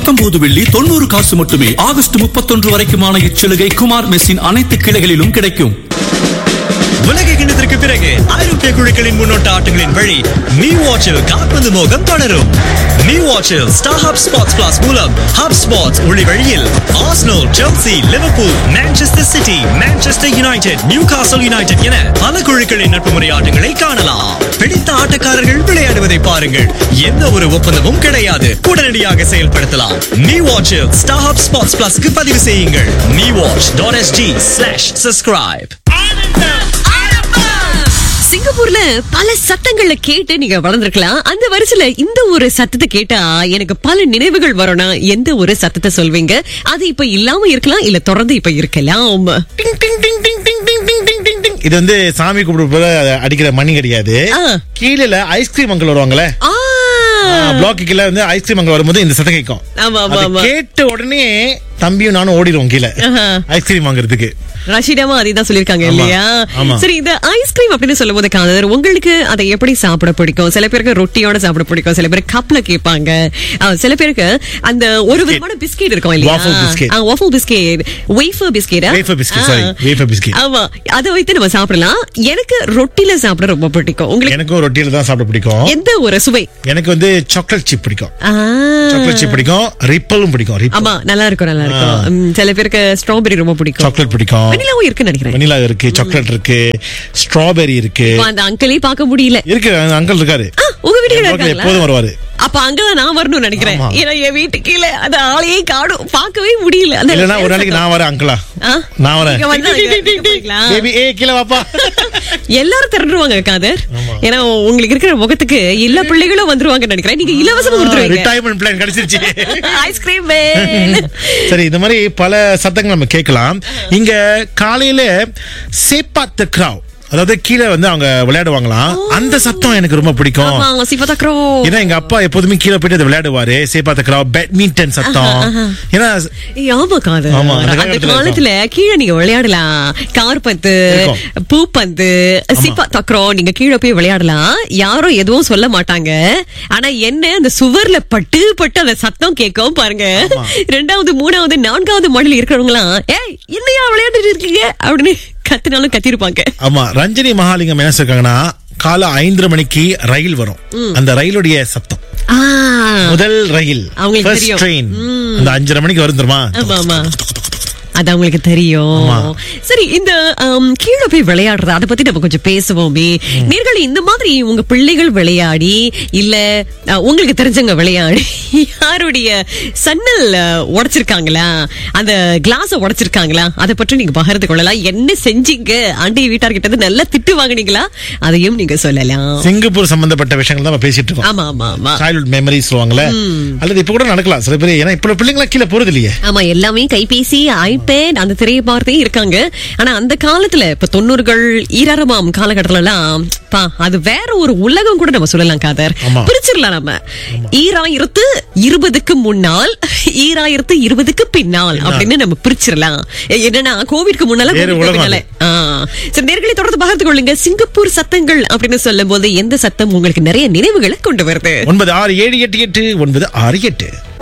பத்தொன்பது வெள்ளி தொண்ணூறு காசு மட்டுமே ஆகஸ்ட் முப்பத்தொன்று வரைக்குமான இச்சலுகை குமார் மெஸ்ஸின் அனைத்து கிளைகளிலும் கிடைக்கும் உலக கிண்ணத்திற்கு பிறகு ஐரோப்பிய குழுக்களின் முன்னோட்ட ஆட்டங்களின் வழி மீ வாட்சில் கால்பந்து மோகம் தொடரும் மீ வாட்சில் ஸ்டார் ஹப் ஸ்பாட்ஸ் பிளஸ் மூலம் ஹப் ஸ்பாட்ஸ் ஒளி வழியில் Arsenal Chelsea Liverpool Manchester City Manchester United Newcastle United என பல குழுக்களின் நட்பு முறை ஆட்டங்களை காணலாம் பிடித்த ஆட்டக்காரர்கள் விளையாடுவதை பாருங்கள் எந்த ஒரு ஒப்பந்தமும் கிடையாது உடனடியாக செயல்படுத்தலாம் மீ வாட்சில் ஸ்டார் ஹப் ஸ்பாட்ஸ் பிளஸ்க்கு பதிவு செய்யுங்கள் me watch dot S G slash subscribe சிங்கப்பூர்ல பல சத்தங்களை கேட்டு நீங்க வளர்ந்திருக்கலாம் அந்த வரிசையில இந்த ஒரு சத்தத்தை கேட்டா எனக்கு பல நினைவுகள் வரும்னா எந்த ஒரு சத்தத்தை சொல்வீங்க அது இப்ப இல்லாம இருக்கலாம் இல்ல தொடர்ந்து இப்ப இருக்கலாம் டிங் டிங் டிங் டிங் டிங் டிங் டிங் டிங் டிங் டிங். இது வந்து சாமி கும்பிடுறப்ப அடிக்கிற மணி கிடையாது ஆ. கீழே ஐஸ்கிரீம் அங்கிள் வருவாங்கல்ல ஆ, பிளாக்கு கீழே வந்து ஐஸ்கிரீம் அங்கிள் வரும்போது இந்த சத்தம் கேட்கும் ஆமா, ஆமா, அது ஆமா. கேட்ட உடனே தம்பியும் நானும் ஓடிடுவோம் கீழே ஆஹா. ஐஸ்கிரீம் வாங்குறதுக்கு ரஷிடாவும் அதே தான் சொல்லிருக்காங்க ஆமா, இல்லையா ஆமா. சரி இந்த ஐஸ்கிரீம் அப்படின்னு சொல்லும் போது காதர் உங்களுக்கு அதை எப்படி சாப்பிட பிடிக்கும் சில பேருக்கு ரொட்டியோட சாப்பிட பிடிக்கும் சில பேர் கப்ல கேட்பாங்க ஆ, சில பேருக்கு அந்த ஒரு விதமான பிஸ்கெட் இருக்கும் இல்லையா Waffle biscuit. Waffle biscuit wafer biscuit Wafer biscuit, sorry. Wafer biscuit. ஆமா அதை வைத்து நம்ம சாப்பிடலாம் எனக்கு ரொட்டில சாப்பிட ரொம்ப பிடிக்கும் உங்களுக்கு எனக்கும் ரொட்டியில தான் சாப்பிட பிடிக்கும் எந்த ஒரு சுவை எனக்கு வந்து சாக்லேட் சிப் பிடிக்கும் ஆ. சாக்லேட் சிப் பிடிக்கும் ரிப்பலும் பிடிக்கும் ரிப்பல் ஆமா நல்லா இருக்கும் நல்லா இருக்கும் ம், சில பேருக்கு ஸ்ட்ராபெரி ரொம்ப பிடிக்கும் சாக்லேட் பிடிக்கும் வெண்ணிலாவும் இருக்குன்னு நினைக்கிறேன் வெனிலா இருக்கு சாக்லேட் இருக்கு ஸ்ட்ராபெரி இருக்கு இப்ப அந்த அங்கிளையும் பார்க்க முடியல இருக்கு அங்கிள் இருக்காரு ஆ, உங்க வீட்டுக்கு என் பக்கத்துல இருக்காங்களா எப்போதும் வருவாரு அப்ப அங்கதான் நான் வரணும்னு நினைக்கிறேன் ஆமா. ஏன்னா என் வீட்டு கீழே அந்த ஆளையே காணும் பார்க்கவே முடியல அந்த இல்லனா ஒரு நாளைக்கு நான் வரேன் அங்கிளா ஆ? நான் வரேன் நீங்க வந்தா இங்க- இங்க போய்க்கலாம். பேபி ஏ கீழே வாப்பா எல்லாரும் திரண்டுருவாங்க காதர் ஏன்னா உங்களுக்கு இருக்கிற முகத்துக்கு எல்லா பிள்ளைகளும் வந்துருவாங்கன்னு நினைக்கிறேன் நீங்க இலவசமா கொடுத்துருவீங்க ரிட்டையர்மெண்ட் பிளான் கிடைச்சிருச்சு ஐஸ்கிரீம் சரி இந்த மாதிரி பல சத்தங்கள் நம்ம கேட்கலாம் இங்க காலையில சேப்பாத்த கிராவ் அதாவது கீழே வந்து அவங்க விளையாடுவாங்களாம் அந்த சத்தம் எனக்கு ரொம்ப பிடிக்கும் ஆமா சிவதாக்ரோ ஏன்னா எங்க அப்பா எப்போதுமே கீழே போயிட்டு அதை விளையாடுவாரு சேப்பாத்த கிராவ் பேட்மிண்டன் சத்தம் ஏன்னா ஏய், ஆமா காது ஆமா, அந்த அந்த காலத்துல காலத்துல கீழே நீங்க விளையாடலாம் கார் பந்து இருக்கும். பூப்பந்து சிப்பா தக்ரம் நீங்க கீழே போய் விளையாடலாம் யாரும் எதுவும் சொல்ல மாட்டாங்க ஆனா என்ன அந்த சுவர்ல பட்டு பட்டு அந்த சத்தம் கேட்கும் பாருங்க ரெண்டாவது மூணாவது நான்காவது மாடல் இருக்கிறவங்களாம் ஏய் என்னையா விளையாடிட்டு இருக்கீங்க அப்படின்னு கத்தினாலும் கத்திருப்பாங்க ஆமா ரஞ்சனி மகாலிங்கம் என்ன சொல்றாங்கன்னா காலை ஐந்தரை மணிக்கு ரயில் வரும் அந்த ரயிலுடைய சத்தம் ஆ, முதல் ரயில் அவங்களுக்கு ஃபர்ஸ்ட் தெரியும். ட்ரெயின் அந்த அஞ்சரை மணிக்கு வரும் தெரியுமா ஆமா ஆமா அது அவங்களுக்கு தெரியும் சரி இந்த ஆம், கீழே போய் விளையாடுறது அதை பத்தி நம்ம கொஞ்சம் பேசுவோமே நீர்கள் இந்த மாதிரி உங்க பிள்ளைகள் விளையாடி இல்ல அ, உங்களுக்கு தெரிஞ்சவங்க விளையாடி யாருடைய சன்னல் அ, உடைச்சிருக்காங்களா அந்த கிளாஸ உடைச்சிருக்காங்களா அதை பற்றி நீங்க பகிர்ந்து கொள்ளலாம் என்ன செஞ்சீங்க ஆண்டி வீட்டார்கிட்ட இருந்து நல்லா திட்டு வாங்குனீங்களா அதையும் நீங்க சொல்லலாம் சிங்கப்பூர் சம்பந்தப்பட்ட விஷயங்கள் தான் நம்ம பேசிட்டு இருக்கோம் ஆமா ஆமா ஆமா சைல்ட்ஹுட் மெமரிஸ் சொல்லுவாங்கல்ல அல்லது இப்ப கூட நடக்கலாம் சில பேர் ஏன்னா இப்ப பிள்ளைங்களா கீழே போறது இல்லையே ஆமா எல்லாமே கைபேசி ஐபேட் அந்த திரையை பார்த்தே இருக்காங்க ஆனா அந்த காலத்துல இப்ப தொண்ணூறுகள் ஈராரமாம் காலகட்டத்துல எல்லாம் பா அது வேற ஒரு உலகம் கூட நம்ம சொல்லலாம் காதர் ஆமா. பிரிச்சிடலாம் நம்ம ஈராயிரத்து இருபதுக்கு முன்னால் ஈராயிரத்து இருபதுக்கு பின்னால் அப்படின்னு நம்ம பிரிச்சிடலாம் எ- என்னன்னா கோவிட்க்கு முன்னால வேற கோவிட்க்கு உலகம் பின்னால ஆ. சரி நேர்களை தொடர்ந்து பகிர்ந்து கொள்ளுங்க சிங்கப்பூர் சத்தங்கள் அப்படின்னு சொல்லும் போது எந்த சத்தம் உங்களுக்கு நிறைய நினைவுகளை கொண்டு வருது ஒன்பது ஆறு ஏழு எட்டு எட்டு ஒன்பது ஆறு எட்டு